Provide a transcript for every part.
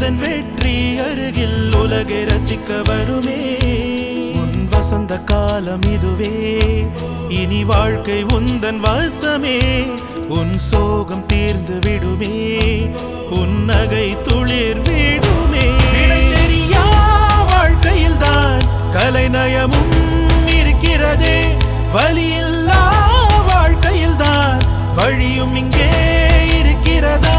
உந்தன் வெற்றி அருகில் உலகை ரசிக்க வருமே உன் வசந்த காலம் இதுவே இனி வாழ்க்கை உந்தன் வசமே உன் சோகம் தீர்ந்து விடுமே உன் நகை துளிர் விடுமே விடை தெரியா வாழ்க்கையில் தான் கலைநயமும் இருக்கிறதே வலியில்லா வாழ்க்கையில் தான் வழியும் இங்கே இருக்கிறதா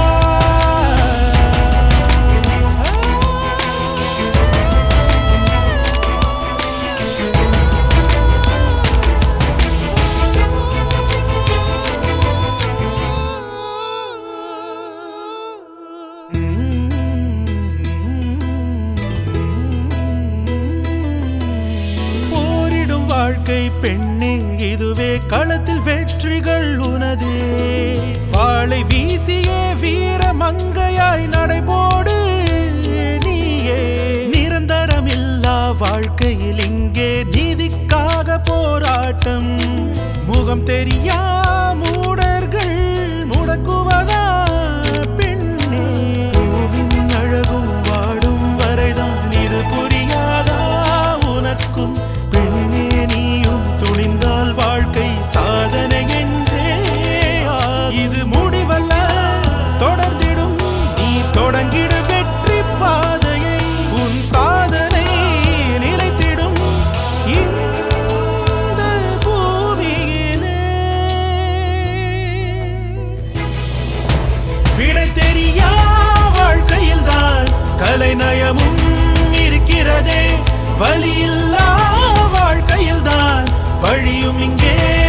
போரிடும் வாழ்க்கை பெண்ணே இதுவே களத்தில் வெற்றிகள் உனதே வாளை வீசியே வீர மங்கையாய் நடைபோடு நீயே நிரந்தரமில்லா வாழ்க்கையில் இங்கே நீதிக்காக போராட்டம் முகம் தெரியா மூடர்கள் முடக்குவதா பெண்ணே பூவின் அழகும் வாடும் வரைதான் இது புரியாதா உனக்கும் பெண்ணே நீயும் துணிந்தால் வாழ்க்கை சாதனை என்றே ஆ- இது முடிவல்ல தொடர்ந்திடும் நீ தொடங்கிடு வெற்றி பாதையை உன் சாதனை நிலைத்திடும் இந்த பூமியிலே விடை தெரியா வாழ்க்கையில் தான் கலைநயமும் இருக்கிறதே வலியில்லா வாழ்க்கையில் தான் வழியும் இங்கே